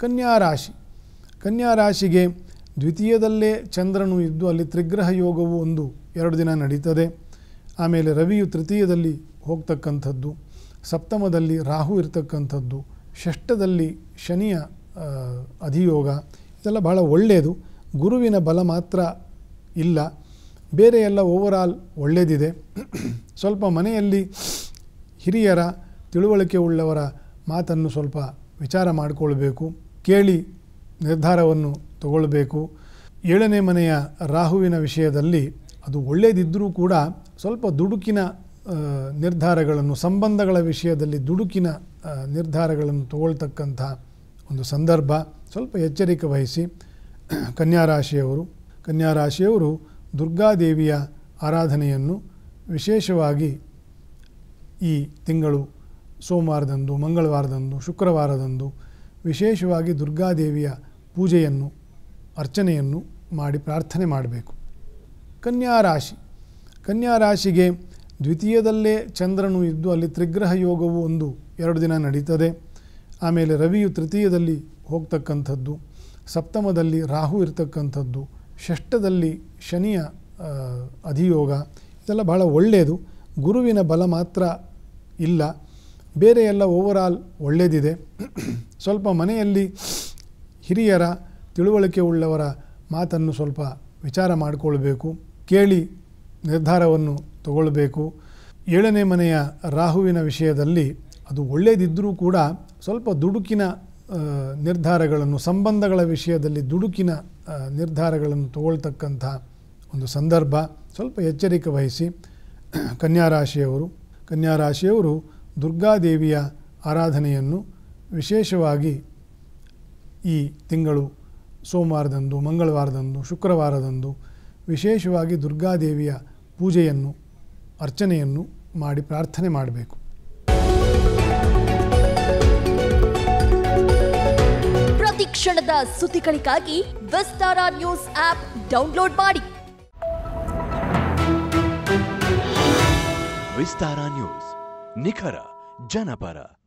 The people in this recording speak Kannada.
ಕನ್ಯಾ ರಾಶಿ ಕನ್ಯಾ ರಾಶಿಗೆ ದ್ವಿತೀಯದಲ್ಲೇ ಚಂದ್ರನು ಇದ್ದು ಅಲ್ಲಿ ತ್ರಿಗ್ರಹ ಯೋಗವು ಒಂದು ಎರಡು ದಿನ ನಡೀತದೆ ಆಮೇಲೆ ರವಿಯು ತೃತೀಯದಲ್ಲಿ ಹೋಗ್ತಕ್ಕಂಥದ್ದು ಸಪ್ತಮದಲ್ಲಿ ರಾಹು ಇರ್ತಕ್ಕಂಥದ್ದು ಷಷ್ಠದಲ್ಲಿ ಶನಿಯ ಆ, ಅಧಿಯೋಗ ಇದೆಲ್ಲ ಬಹಳ ಒಳ್ಳೆಯದು ಗುರುವಿನ ಬಲ ಮಾತ್ರ ಇಲ್ಲ ಬೇರೆ ಎಲ್ಲ ಓವರಾಲ್ ಒಳ್ಳೆಯದಿದೆ ಸ್ವಲ್ಪ ಮನೆಯಲ್ಲಿ ಹಿರಿಯರ ತಿಳುವಳಿಕೆ ಉಳ್ಳವರ ಮಾತನ್ನು ಸ್ವಲ್ಪ ವಿಚಾರ ಮಾಡಿಕೊಳ್ಬೇಕು ಕೇಳಿ ನಿರ್ಧಾರವನ್ನು ತಗೊಳ್ಬೇಕು ಏಳನೇ ಮನೆಯ ರಾಹುವಿನ ವಿಷಯದಲ್ಲಿ ಅದು ಒಳ್ಳೆಯದಿದ್ದರೂ ಕೂಡ ಸ್ವಲ್ಪ ದುಡುಕಿನ ಆ, ನಿರ್ಧಾರಗಳನ್ನು ಸಂಬಂಧಗಳ ವಿಷಯದಲ್ಲಿ ದುಡುಕಿನ ಆ, ನಿರ್ಧಾರಗಳನ್ನು ತಗೊಳ್ತಕ್ಕಂಥ ಒಂದು ಸಂದರ್ಭ ಸ್ವಲ್ಪ ಎಚ್ಚರಿಕೆ ವಹಿಸಿ ಕನ್ಯಾ ರಾಶಿಯವರು ಕನ್ಯಾ ರಾಶಿಯವರು ದುರ್ಗಾದೇವಿಯ ಆರಾಧನೆಯನ್ನು ವಿಶೇಷವಾಗಿ ಈ ತಿಂಗಳು ಸೋಮವಾರದಂದು ಮಂಗಳವಾರದಂದು ಶುಕ್ರವಾರದಂದು ವಿಶೇಷವಾಗಿ ದುರ್ಗಾದೇವಿಯ ಪೂಜೆಯನ್ನು ಅರ್ಚನೆಯನ್ನು ಮಾಡಿ ಪ್ರಾರ್ಥನೆ ಮಾಡಬೇಕು ಕನ್ಯಾ ರಾಶಿ ಕನ್ಯಾ ರಾಶಿಗೆ ದ್ವಿತೀಯದಲ್ಲೇ ಚಂದ್ರನು ಇದ್ದು ಅಲ್ಲಿ ತ್ರಿಗ್ರಹ ಯೋಗವು ಒಂದು ಎರಡು ದಿನ ನಡೀತದೆ ಆಮೇಲೆ ರವಿಯು ತೃತೀಯದಲ್ಲಿ ಹೋಗ್ತಕ್ಕಂಥದ್ದು ಸಪ್ತಮದಲ್ಲಿ ರಾಹು ಇರ್ತಕ್ಕಂಥದ್ದು ಷಷ್ಠದಲ್ಲಿ ಶನಿಯ ಆ, ಅಧಿಯೋಗ ಇದೆಲ್ಲ ಬಹಳ ಒಳ್ಳೆಯದು ಗುರುವಿನ ಬಲ ಮಾತ್ರ ಇಲ್ಲ ಬೇರೆ ಎಲ್ಲ ಓವರಾಲ್ ಒಳ್ಳೆಯದಿದೆ ಸ್ವಲ್ಪ ಮನೆಯಲ್ಲಿ ಹಿರಿಯರ ತಿಳುವಳಿಕೆ ಉಳ್ಳವರ ಮಾತನ್ನು ಸ್ವಲ್ಪ ವಿಚಾರ ಮಾಡಿಕೊಳ್ಬೇಕು ಕೇಳಿ ನಿರ್ಧಾರವನ್ನು ತಗೊಳ್ಬೇಕು ಏಳನೇ ಮನೆಯ ರಾಹುವಿನ ವಿಷಯದಲ್ಲಿ ಅದು ಒಳ್ಳೆಯದಿದ್ದರೂ ಕೂಡ ಸ್ವಲ್ಪ ದುಡುಕಿನ ಆ, ನಿರ್ಧಾರಗಳನ್ನು ಸಂಬಂಧಗಳ ವಿಷಯದಲ್ಲಿ ದುಡುಕಿನ ಆ, ನಿರ್ಧಾರಗಳನ್ನು ತಗೊಳ್ತಕ್ಕಂಥ ಒಂದು ಸಂದರ್ಭ ಸ್ವಲ್ಪ ಎಚ್ಚರಿಕೆ ವಹಿಸಿ ಕನ್ಯಾ ರಾಶಿಯವರು ಕನ್ಯಾ ರಾಶಿಯವರು ದುರ್ಗಾದೇವಿಯ ಆರಾಧನೆಯನ್ನು ವಿಶೇಷವಾಗಿ ಈ ತಿಂಗಳು ಸೋಮವಾರದಂದು ಮಂಗಳವಾರದಂದು ಶುಕ್ರವಾರದಂದು ವಿಶೇಷವಾಗಿ ದುರ್ಗಾದೇವಿಯ ಪೂಜೆಯನ್ನು ಅರ್ಚನೆಯನ್ನು ಮಾಡಿ ಪ್ರಾರ್ಥನೆ ಮಾಡಬೇಕು ಪ್ರತಿ ಕ್ಷಣದ ಸುದ್ದಿಗಳಿಗಾಗಿ ವಿಸ್ತಾರ ನ್ಯೂಸ್ ಆಪ್ ಡೌನ್ಲೋಡ್ ಮಾಡಿ ವಿಸ್ತಾರ ನ್ಯೂಸ್ ನಿಖರ ಜನಪರ